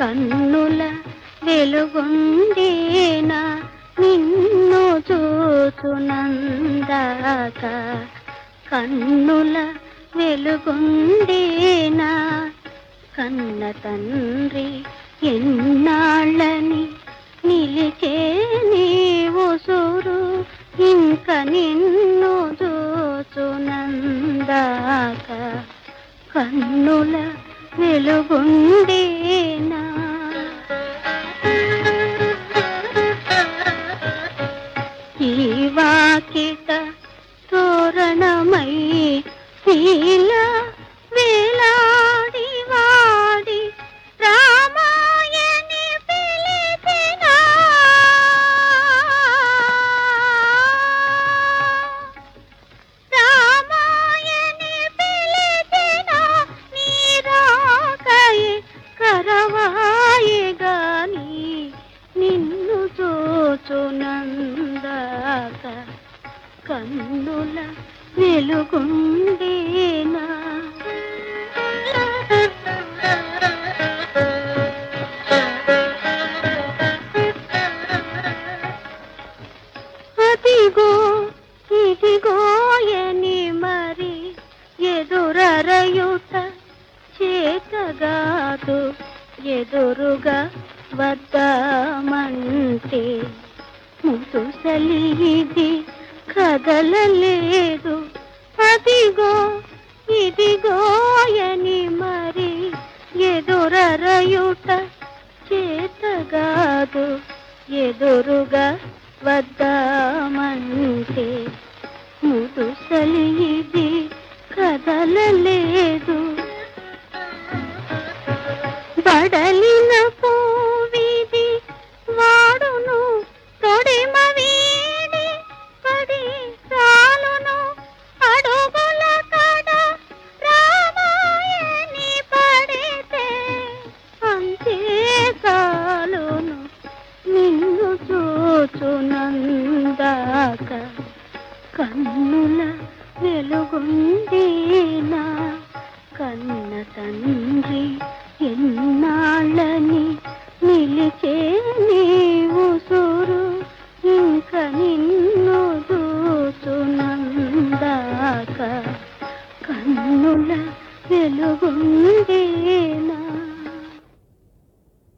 కన్నుల వెలుగుండేనా నిన్ను చూచునందాక కన్నుల వెలుగుండేనా కన్న తండ్రి ఎన్నాళ్ళని నిలిచే నీవు సూరు ఇంక నిన్ను చూచునందాక కన్నుల వెలుగుండేనా ఈ వాకిట తోరణమై నీల వేలాడి వాడి రామాయణి పిలిచిన రామాయణి పిలిచిన నీరాకై కరవాయి గాని నిన్ను చూచునందాక కన్నుల వెలుగుండేనా అదిగో ఇదిగో ఎని మరి ఎదురరయుట చేతగాదు ఎదురుగా వద్దామంటే ముదుసలి ఇది కదలలేదు అదిగో ఇదిగో అని మరి ఎదురరయుట చేతగాదు ఎదురుగా వద్దామంటే ముదుసలి ఇది కదలలేదు బడలిన పూవిది వాడును తొడిమ వీడి పడి రాలును అడుగుల కడ రామాయణి పడితే అంతే కాలును నిన్ను చూచునందాక కన్నుల వెలుగుంది